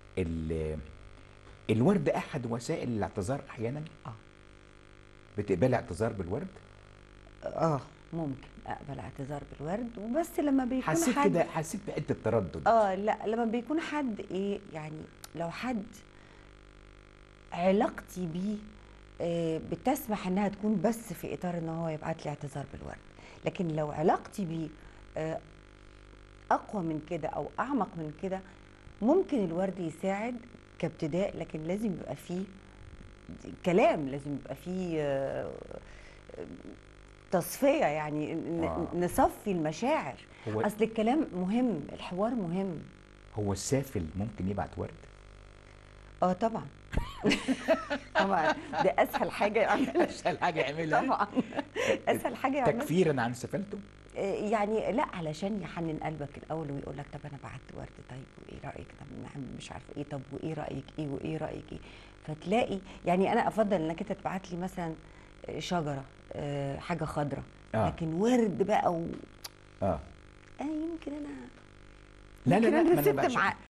ال- الورد احد وسائل الاعتذار احيانا اه بتقبلي اعتذار بالورد اه ممكن اقبل اعتذار بالورد وبس لما بيكون حسيت حد كده حسيت بحته تردد اه لا لما بيكون حد ايه يعني لو حد علاقتي بيه آه، بتسمح انها تكون بس في اطار ان هو يبعت لي اعتذار بالورد لكن لو علاقتي بيه آه، اقوى من كده او اعمق من كده ممكن الورد يساعد كابتداء لكن لازم يبقى فيه كلام لازم يبقى فيه آه، تصفية يعني ن- آه. نصفي المشاعر هو اصل الكلام مهم الحوار مهم هو السافل ممكن يبعت ورد اه طبعا طبعا ده اسهل حاجه يعملها اسهل حاجه يعملها طبعا اسهل حاجه يعملها تكفيرا عن سفلته آه، يعني لا علشان يحنن قلبك الاول ويقول لك طب انا بعت ورد طيب وايه رايك طب نعمل مش عارفه ايه طب وايه رايك ايه وايه رايك ايه فتلاقي يعني انا افضل انك انت تبعت لي مثلا شجره آه، حاجه خضراء آه. لكن ورد بقى و... اه آه يمكن انا لا لا يمكن لا انا ما أنا رسبت بعشق- معاه